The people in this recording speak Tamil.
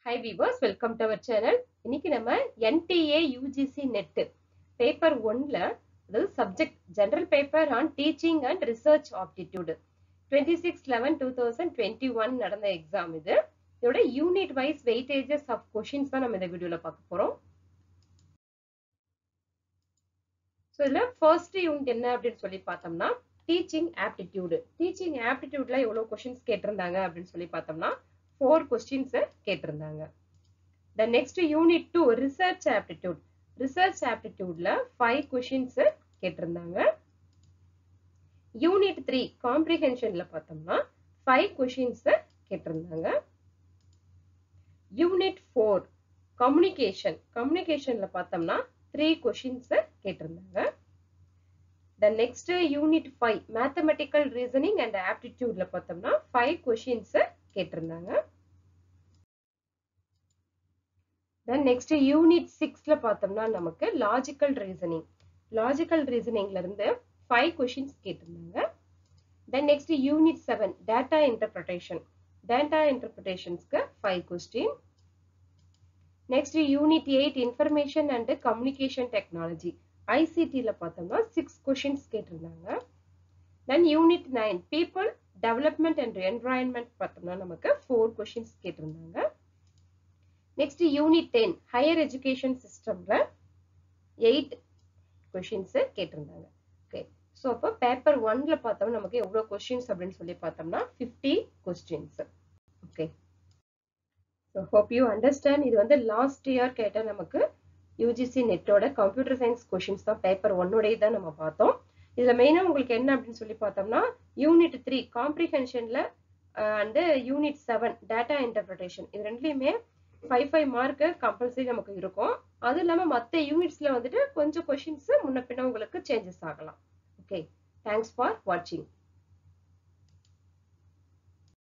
high viewers welcome to our channel இன்னைக்கு நம்ம என்டிஏ யூஜிசி நெட் பேப்பர் ஒன்ல அதாவது subject general paper on teaching and research aptitude twenty six eleven two thousand twenty one நடந்த எக்ஸாம் இது இதோட unit wise weightages of questions தான் நம்ம இந்த வீடியோல பார்க்க போறோம் ஸோ இதில் ஃபர்ஸ்ட் யூனிட் என்ன அப்படின்னு சொல்லி பார்த்தோம்னா டீச்சிங் ஆப்டிடியூடு டீச்சிங் ஆப்டிடியூட்ல எவ்வளோ கொஷின்ஸ் கேட்டிருந்தாங்க அப்படின்னு சொல்லி பார்த்தோம்னா ஃபோர் கொஸ்டின்ஸை கேட்டிருந்தாங்க the next unit two research aptitude research ஆப்டிடியூட்ல ஃபைவ் கொஷின்ஸ் கேட்டிருந்தாங்க யூனிட் த்ரீ காம்ப்ரிஹென்ஷன்ல பார்த்தோம்னா ஃபைவ் கொஷின்ஸ் கேட்டிருந்தாங்க யூனிட் ஃபோர் கம்யூனிகேஷன் கம்யூனிகேஷன்ல பார்த்தோம்னா த்ரீ கொஷின்ஸ் கேட்டிருந்தாங்க the next unit five mathematical reasoning and ஆப்டிடியூட்ல பார்த்தோம்னா ஃபைவ் கொஷின்ஸ் கேட்டிருந்தாங்க தென் நெக்ஸ்ட் யூனிட் சிக்ஸ்ல பார்த்தோம்னா நமக்கு லாஜிக்கல் ரீசனிங் லாஜிக்கல் ரீசனிங்ல இருந்து ஃபைவ் கொஷின்ஸ் கேட்டிருந்தாங்க then next unit seven data interpretation data இன்டர்பிரேஷன்ஸ்க்கு five question next unit eight information and communication technology ஐசிடியில் பார்த்தோம்னா சிக்ஸ் கொஷின்ஸ் கேட்டிருந்தாங்க then unit nine people development and environment பார்த்தோம்னா நமக்கு ஃபோர் கொஷின்ஸ் கேட்டிருந்தாங்க next unit ten higher education சிஸ்டம்ல எயிட் கொஷின்ஸ் கேட்டிருந்தாங்க ஓகே ஸோ அப்போ பேப்பர் ஒன்ல பார்த்தோம்னா நமக்கு எவ்வளோ கொஸ்டின்ஸ் அப்படின்னு சொல்லி பார்த்தோம்னா fifty questions okay so hope you understand இது வந்து லாஸ்ட் இயர் கேட்ட நமக்கு யூஜிசி நெட்டோட கம்ப்யூட்டர் சயின்ஸ் கொஷின்ஸ் தான் பேப்பர் ஒன்னோடய தான் நம்ம பார்த்தோம் இதுல மெயினா உங்களுக்கு என்ன அப்படின்னு சொல்லி பார்த்தோம்னா யூனிட் த்ரீ காம்ப்ரிஹென்ஷன்ல and unit seven data interpretation இது ரெண்டுலயுமே ஃபைவ் ஃபைவ் மார்க்கு கம்பல்சரி நமக்கு இருக்கும் அது இல்லாம மற்ற யூனிட்ஸ்ல வந்துட்டு கொஞ்சம் கொஷின்ஸ் முன்ன பின்ன உங்களுக்கு சேஞ்சஸ் ஆகலாம் ஓகே தேங்க்ஸ் ஃபார் வாட்சிங்